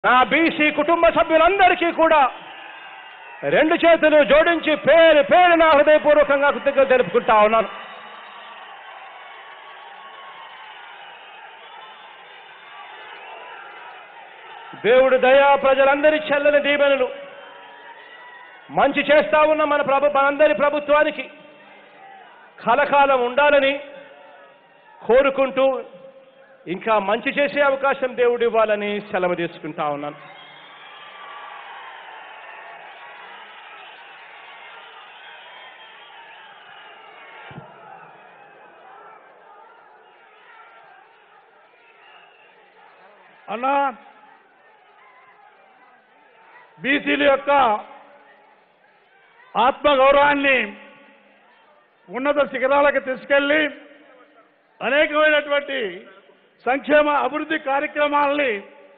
నా బీసీ కుటుంబ సభ్యులందరికీ కూడా రెండు చేతులు జోడించి పేరు పేరు నా హృదయపూర్వకంగా కృతజ్ఞత తెలుపుకుంటా ఉన్నాను దేవుడు దయా ప్రజలందరి చెల్లని దీవెనలు మంచి చేస్తా ఉన్న మన ప్రభు మనందరి ప్రభుత్వానికి కలకాలం ఉండాలని కోరుకుంటూ ఇంకా మంచి చేసే అవకాశం దేవుడు ఇవ్వాలని సెలవు తీసుకుంటా ఉన్నాను అన్నా బీసీల యొక్క ఆత్మగౌరవాన్ని ఉన్నత శిఖరాలకు తీసుకెళ్లి అనేకమైనటువంటి సంక్షేమ అభివృద్ధి కార్యక్రమాలని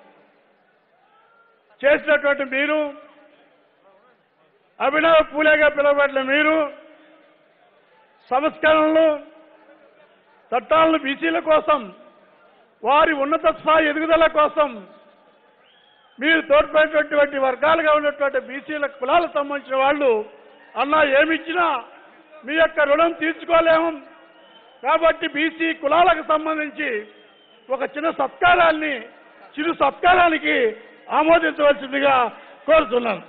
చేసినటువంటి మీరు అభినవ పూలేగా పిలువబడిన మీరు సంస్కరణలు చట్టాలను బీసీల కోసం వారి ఉన్నత స్థాయి ఎదుగుదల కోసం మీరు తోడ్పడినటువంటి వర్గాలుగా ఉన్నటువంటి బీసీల కులాలకు సంబంధించిన వాళ్ళు అన్నా ఏమిచ్చినా మీ యొక్క రుణం తీర్చుకోలేము కాబట్టి బీసీ కులాలకు సంబంధించి ఒక చిన్న సత్కారాన్ని చిరు సత్కారానికి ఆమోదించవలసిందిగా కోరుతున్నాను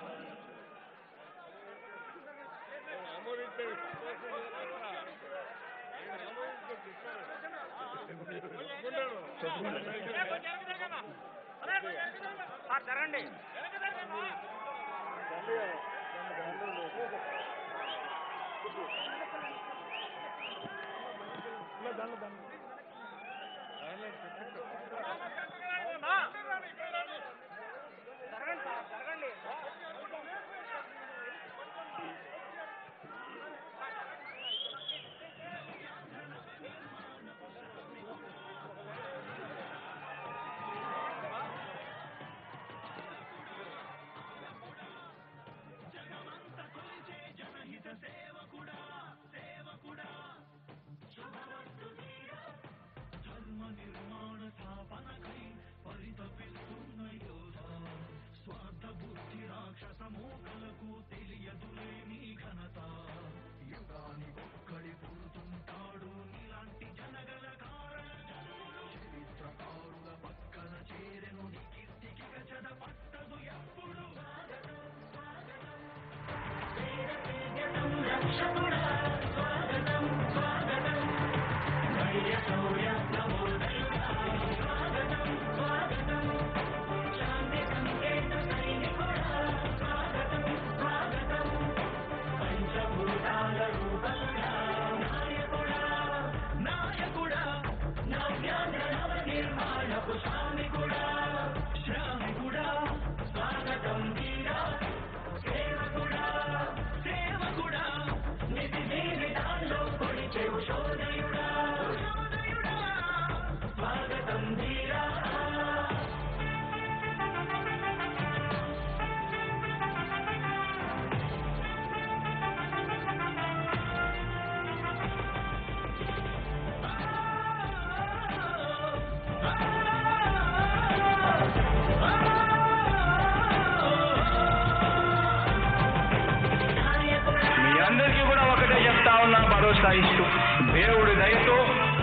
మీ అందరికీ కూడా ఒకటే చెప్తా ఉన్నా భరోసా ఇస్తూ దేవుడి దయతో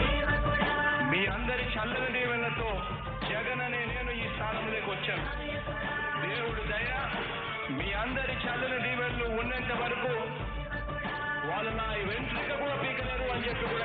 మీ అందరి చల్లని దీవెనతో జగన్ అనే నేను ఈ స్థానంలోకి వచ్చాను దేవుడి దయ మీ అందరి చల్లని దీవెనలు ఉన్నంత వరకు వాళ్ళు నా వెంట్రుక కూడా పీకలేరు అని చెప్పి కూడా